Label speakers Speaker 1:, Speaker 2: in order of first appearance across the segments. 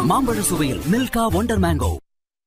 Speaker 1: மாம்பழ சுவையில் Milka wonder mango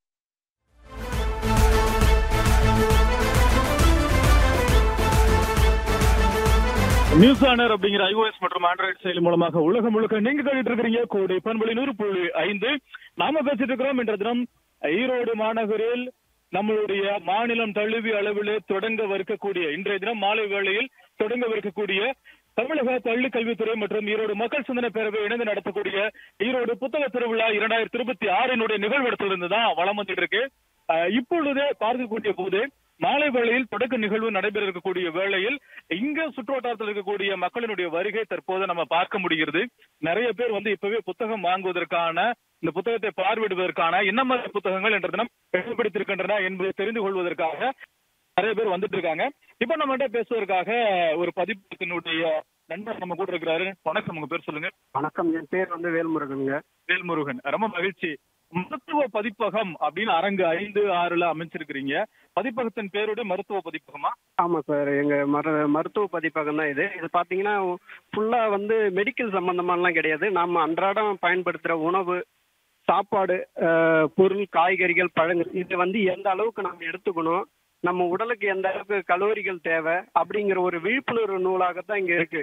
Speaker 2: news on AIR அப்படிங்கிற ஐஓஎஸ் மற்றும் ஆண்ட்ராய்டு செயலி மூலமாக உலகம் முழுக்க நீங்க கேட்டுட்டு இருக்கிறீங்க கோடி பண்பொழி நூறு புள்ளி ஐந்து நாம பேசிட்டு இருக்கிறோம் என்ற தினம் ஈரோடு மாநகரில் நம்மளுடைய மாநிலம் தழுவிய அளவில் தொடங்கவிருக்கக்கூடிய இன்றைய தினம் மாலை வேளையில் தொடங்கவிருக்கக்கூடிய தமிழக பள்ளி கல்வித்துறை மற்றும் ஈரோடு மக்கள் சிந்தனை பேரவை இணைந்து நடத்தக்கூடிய ஈரோடு புத்தக திருவிழா இரண்டாயிரத்தி இருபத்தி ஆறினுடைய நிகழ்விடத்திலிருந்து தான் வளம் வந்துட்டு இருக்கு அஹ் இப்பொழுதே பார்க்கக்கூடிய போது மாலை வேளையில் தொடக்க நிகழ்வு நடைபெற இருக்கக்கூடிய வேளையில் இங்க சுற்றுவட்டாரத்தில் இருக்கக்கூடிய மக்களினுடைய வருகை தற்போது நம்ம பார்க்க முடிகிறது நிறைய பேர் வந்து இப்பவே புத்தகம் வாங்குவதற்கான இந்த புத்தகத்தை பார்வையிடுவதற்கான என்ன மாதிரி புத்தகங்கள் என்ற தினம் வெளிப்படுத்தியிருக்கின்றன என்பதை தெரிந்து கொள்வதற்காக நிறைய பேர் வந்துட்டு இருக்காங்க இப்ப நம்மகிட்ட பேசுவதற்காக ஒரு பதிப்பகத்தினுடைய நண்பர் நம்ம கூட இருக்கிறாரு வணக்கம் உங்க பேர் சொல்லுங்க
Speaker 3: வணக்கம் என் பேர் வந்து வேல்முருகனுங்க
Speaker 2: வேல்முருகன் ரொம்ப மகிழ்ச்சி மருத்துவ பதிப்பகம் அப்படின்னு அரங்கு ஐந்து ஆறுல அமைச்சிருக்கிறீங்க பதிப்பகத்தின் பேரோட மருத்துவ பதிப்பகமா
Speaker 3: ஆமா சார் எங்க மரு மருத்துவ பதிப்பகம் தான் இது இது பாத்தீங்கன்னா ஃபுல்லா வந்து மெடிக்கல் சம்பந்தமாலாம் கிடையாது நாம அன்றாடம் பயன்படுத்துற உணவு சாப்பாடு அஹ், பொருள் காய்கறிகள் பழங்கள் இது வந்து எந்த அளவுக்கு நம்ம எடுத்துக்கணும் நம்ம உடலுக்கு எந்த அளவுக்கு கலோரிகள் தேவை அப்படிங்கிற ஒரு விழிப்புணர்வு நூலாகத்தான் இங்க இருக்கு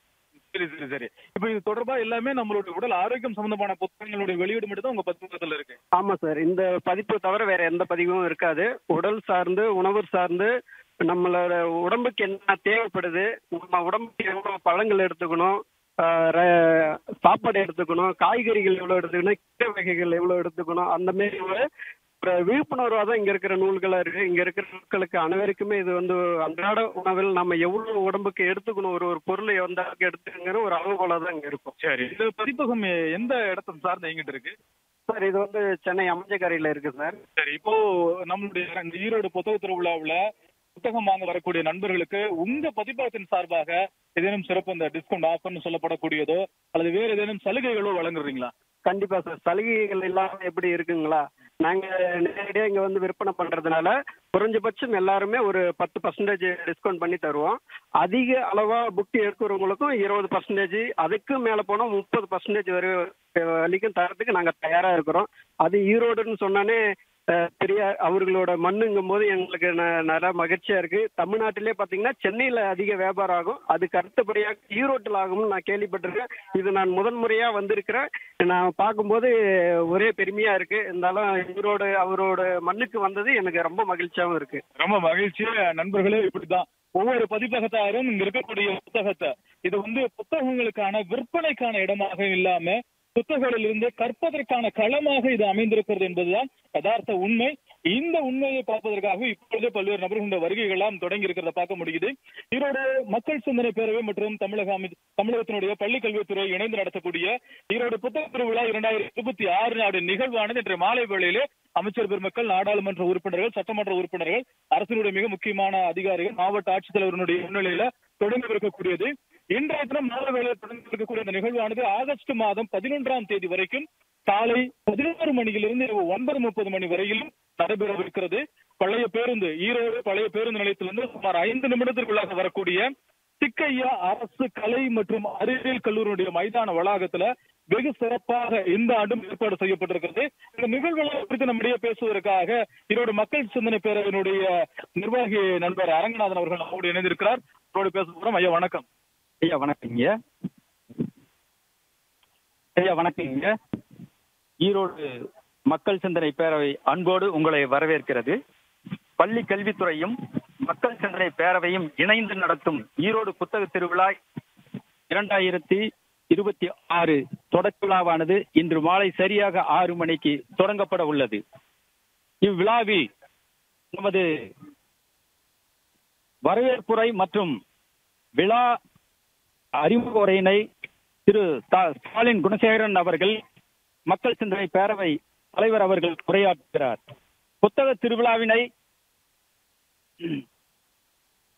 Speaker 2: சரி சரி சரி இப்ப இது தொடர்பா எல்லாமே நம்மளுடைய உடல் ஆரோக்கியம் சம்பந்தமான புத்தகங்களுடைய வெளியீடு மட்டும் தான் உங்க பதிப்பகத்துல இருக்கு
Speaker 3: ஆமா சார் இந்த பதிப்பு தவிர வேற எந்த பதிவும் இருக்காது உடல் சார்ந்து உணவு சார்ந்து நம்மளோட உடம்புக்கு என்ன தேவைப்படுது நம்ம உடம்புக்கு எவ்வளவு பழங்கள் எடுத்துக்கணும் ஆஹ் ர- சாப்பாடு எடுத்துக்கணும் காய்கறிகள் எவ்வளவு எடுத்துக்கணும் கீரை வகைகள் எவ்வளவு எடுத்துக்கணும் அந்த மாதிரி ஒரு ஒரு விழிப்புணர்வா தான் இங்க இருக்கிற நூல்களா இருக்கு இங்க இருக்கிற மக்களுக்கு அனைவருக்குமே இது வந்து அன்றாட உணவில் நம்ம எவ்வளவு உடம்புக்கு எடுத்துக்கணும் ஒரு ஒரு பொருளை எந்த அளவுக்கு எடுத்துக்கங்கிற ஒரு அளவுகோலா தான் இங்க இருக்கும்
Speaker 2: சரி இந்த பதிப்பகம் எந்த இடத்தை சார்ந்து இயங்கிட்டு இருக்கு
Speaker 3: சார் இது வந்து சென்னை அமைஞ்சக்கரையில இருக்கு சார்
Speaker 2: சரி இப்போ நம்மளுடைய இந்த ஈரோடு புத்தக திருவிழாவுல புத்தகம் வாங்க வரக்கூடிய நண்பர்களுக்கு உங்க பதிப்பகத்தின் சார்பாக ஏதேனும் சிறப்பு இந்த டிஸ்கவுண்ட் ஆஃபர்னு சொல்லப்படக்கூடியதோ அல்லது வேற ஏதேனும் சலுகைகளோ வழங்குறீங்களா
Speaker 3: கண்டிப்பா சார் சலுகைகள் இல்லாம எப்படி இருக்குங்களா நாங்க நேரடியா இங்க வந்து விற்பனை பண்றதுனால குறைஞ்சபட்சம் எல்லாருமே ஒரு பத்து பர்சன்டேஜ் டிஸ்கவுண்ட் பண்ணி தருவோம் அதிக அளவா புக் எடுக்கிறவங்களுக்கும் இருபது பர்சன்டேஜ் அதுக்கு மேல போனா முப்பது பர்சன்டேஜ் வரை வரைக்கும் தரத்துக்கு நாங்க தயாரா இருக்கிறோம் அது ஈரோடுன்னு சொன்னானே அஹ், பெரிய அவர்களோட மண்ணுங்கும் போது எங்களுக்கு ந- நிறைய மகிழ்ச்சியா இருக்கு தமிழ்நாட்டிலே பாத்தீங்கன்னா சென்னையில அதிக வியாபாரம் ஆகும் அதுக்கு அடுத்தபடியாக ஈரோட்டில் ஆகும்னு நான் கேள்விப்பட்டிருக்கேன் இது நான் முதல் முறையா வந்திருக்கிறேன் நான் பார்க்கும்போது ஒரே பெருமையா இருக்கு இருந்தாலும் ஈரோடு அவரோட மண்ணுக்கு வந்தது எனக்கு ரொம்ப மகிழ்ச்சியாவும் இருக்கு
Speaker 2: ரொம்ப மகிழ்ச்சியா நண்பர்களே இப்படிதான் ஒவ்வொரு பதிப்பகத்தாரும் இங்க இருக்கக்கூடிய புத்தகத்தை இது வந்து புத்தகங்களுக்கான விற்பனைக்கான இடமாக இல்லாம புத்தகங்களிலிருந்து கற்பதற்கான களமாக இது அமைந்திருக்கிறது என்பதுதான் யதார்த்த உண்மை இந்த உண்மையை பார்ப்பதற்காக இப்பொழுதே பல்வேறு நபர்களுடைய வருகைகள்லாம் தொடங்கி இருக்கிறத பார்க்க முடியுது ஈரோடு மக்கள் சிந்தனை பேரவை மற்றும் தமிழக அமை தமிழகத்தினுடைய பள்ளி கல்வித்துறை இணைந்து நடத்தக்கூடிய ஈரோடு புத்தக திருவிழா இரண்டாயிரத்தி இருபத்தி ஆறு நாடு நிகழ்வானது இன்று மாலை வேளையிலே அமைச்சர் பெருமக்கள் நாடாளுமன்ற உறுப்பினர்கள் சட்டமன்ற உறுப்பினர்கள் அரசினுடைய மிக முக்கியமான அதிகாரிகள் மாவட்ட ஆட்சித்தலைவருடைய முன்னிலையில தொடங்கவிருக்கக்கூடியது இன்றைய தினம் மாலை வேளையில் தொடங்க இருக்கக்கூடிய இந்த நிகழ்வானது ஆகஸ்ட் மாதம் பதினொன்றாம் தேதி வரைக்கும் காலை பதினோரு மணியிலிருந்து இரவு ஒன்பது முப்பது மணி வரையிலும் நடைபெறவிருக்கிறது பழைய பேருந்து ஈரோடு பழைய பேருந்து நிலையத்திலிருந்து சுமார் ஐந்து நிமிடத்திற்குள்ளாக வரக்கூடிய சிக்கையா அரசு கலை மற்றும் அறிவியல் கல்லூரியுடைய மைதான வளாகத்துல வெகு சிறப்பாக இந்த ஆண்டும் ஏற்பாடு செய்யப்பட்டிருக்கிறது இந்த நிகழ்வுகளை குறித்து நம்மிடையே பேசுவதற்காக ஈரோடு மக்கள் சிந்தனை பேரவையினுடைய நிர்வாகி நண்பர் அரங்கநாதன் அவர்கள் நம்மோடு இணைந்திருக்கிறார் அவரோடு பேச போறோம் ஐயா வணக்கம்
Speaker 4: ஐயா வணக்கங்க ஐயா வணக்கங்க ஈரோடு மக்கள் சிந்தனை பேரவை அன்போடு உங்களை வரவேற்கிறது பள்ளி கல்வித்துறையும் மக்கள் சிந்தனை பேரவையும் இணைந்து நடத்தும் ஈரோடு புத்தக திருவிழா இரண்டாயிரத்தி இருபத்தி ஆறு தொடக்க விழாவானது இன்று மாலை சரியாக ஆறு மணிக்கு தொடங்கப்பட உள்ளது இவ்விழாவில் நமது வரவேற்புரை மற்றும் விழா அறிமுக உரையினை திரு ஸ்டா- ஸ்டாலின் குணசேகரன் அவர்கள் மக்கள் சிந்தனை பேரவை தலைவர் அவர்கள் உரையாற்றுகிறார் புத்தக திருவிழாவினை